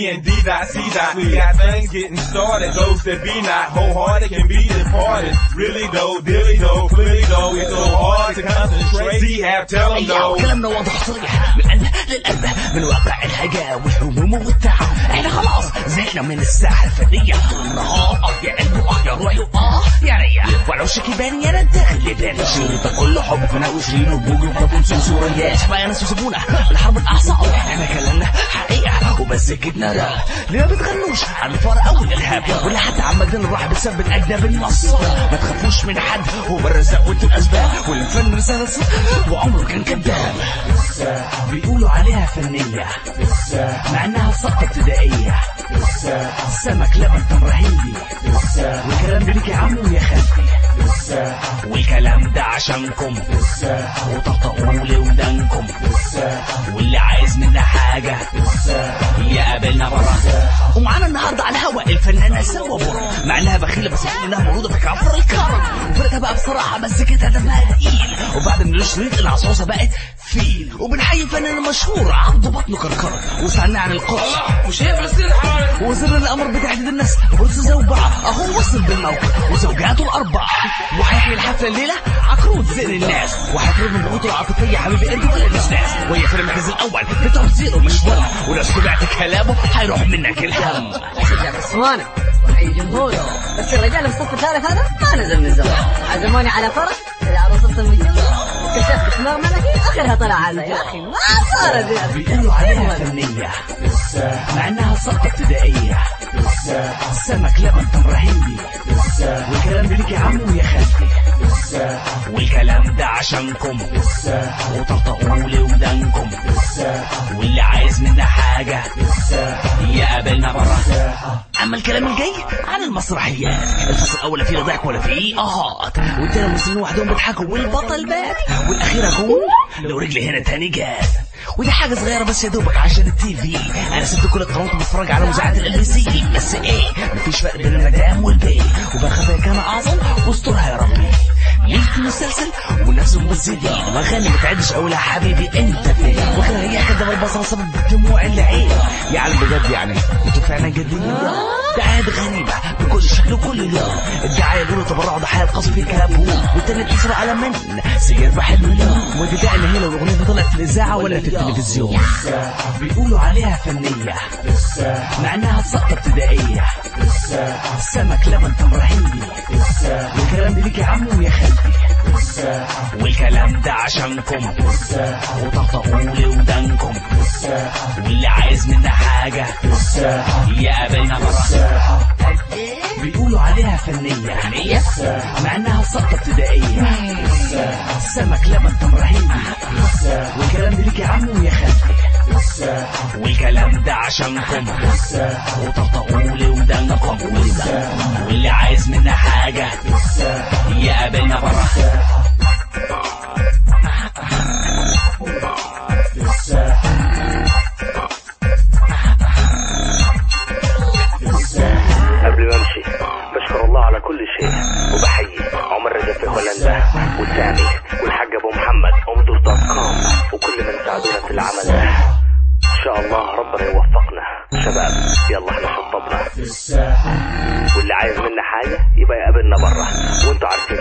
and D dot C dot. We got things getting started. Those that be not wholehearted can be departed. Really though, dilly though, clearly though, it's so hard to concentrate. D have tell them though. كلامنا واضح صريح من القلب للقلب من واقع الحاجة والهموم والتعب احنا خلاص زهقنا من الساحة الفنية طول النهار اه يا قلبي اه يا روحي اه يا ريح ولو شكي بان يا ندى اللي بان الشريط ده كله حب فنا وشيرين وبوجي وكابون سنسوريات بقى ناس وسيبونا الحرب الاعصاب احنا كلامنا حقيقة ومزيكتنا ده ليه ما بتغنوش عن الفار او الارهاب ولا حتى عم مجدنا الراحة بسبب الاجنبي النصاب ما تخافوش من حد هو بالرزاق وانتوا الاسباب والفن رسالة صدق وعمره كان كذاب بيقولوا عليها فنية مع انها سقطة ابتدائية سمك لبن تمر هندي والكلام ده ليك يا عم ويا خالتي والكلام ده عشانكم وطقطقوا لي ودانكم واللي عايز منا حاجة يقابلنا برا ومعانا النهارده على الهوا الفنانة سوا برا مع انها بخيلة بس يعني انها مولودة في كفر الكرم وفرقتها بقى بصراحة مزيكتها دمها تقيل وبعد من الشريط العصوصة بقت فيل وبنحيي الفنان المشهور عبد بطنه كركرة وسألنا عن القدس مش هي فلسطين الحرارة وزر الامر بتحديد الناس برز زوبعة اهو وصل بالموقف وزوجاته الاربعة وحيحيي الحفلة الليلة عكروت زين الناس وحيكون من ضغوطه العاطفية حبيبي قلبي ولا الناس وهي في المركز الاول بتوزيعه مش ورا ولو سمعت كلامه هيروح منك الهم شجع بسوانة أي جمهوره بس الرجال الصف الثالث هذا ما نزل من زمان عزموني على فرح العروسة المجملة كشفت دماغ ملكي آخرها طلع على يا أخي ما صار زي بيقولوا عليها فنية مع انها سقطة ابتدائية سمك لبن تمر هندي والكلام ده ليك يا عم ويا خالتي والكلام ده عشانكم وطقطقوا لي ودانكم واللي عايز منا حاجة يقابلنا برا اما الكلام الجاي عن المسرحيات الفصل الاول لا فيه لا ضحك ولا فيه اهات والتاني الممثلين وحدهم بيضحكوا والبطل بات والاخير اكون لو رجلي هنا تاني جات ودي حاجة صغيرة بس يا دوبك عشان التي في انا سبت كل القنوات بتفرج على مذيعات ال بي سي بس ايه مفيش فرق بين المدام والبي وبخاف كان اعظم واسترها يا ربي ليك مسلسل ونفس الممثلين واغاني ما تعدش اقولها حبيبي انت فين واخر هي كده البصره سبب دموع العين يعني بجد يعني انتوا فعلا جادين ده عاد غريبة بكل شكل وكل لون الدعاية يقولوا تبرعوا ضحايا القصف في كابون والتاني بتسرع على من سيجار بحلم اليوم والبداية اللي هي لو الأغنية دي طلعت في الإذاعة ولا في التلفزيون بيقولوا عليها فنية مع إنها سقطة ابتدائية سمك لبن تمر هندي والكلام ده ليك يا عم ويا خالتي والكلام ده عشانكم وطقطقوا لي ودانكم واللي عايز منا حاجة يقابلنا برا بيقولوا عليها فنية فنية مع انها سقطة ابتدائية سمك لبن تمر هندي والكلام ده ليك يا عم ويا خالتي والكلام ده عشانكم وطقطقوا لي ودانكم واللي عايز منا حاجة يقابلنا برا قبل ما امشي بشكر الله على كل شيء وبحيي عمر رجب في هولندا وسامي والحاج ابو محمد امدور دوت كوم وكل من ساعدونا في العمل ده ان شاء الله ربنا يوفقنا شباب يلا احنا شطبنا واللي عايز منا حاجه يبقى يقابلنا برا وانتوا عارفين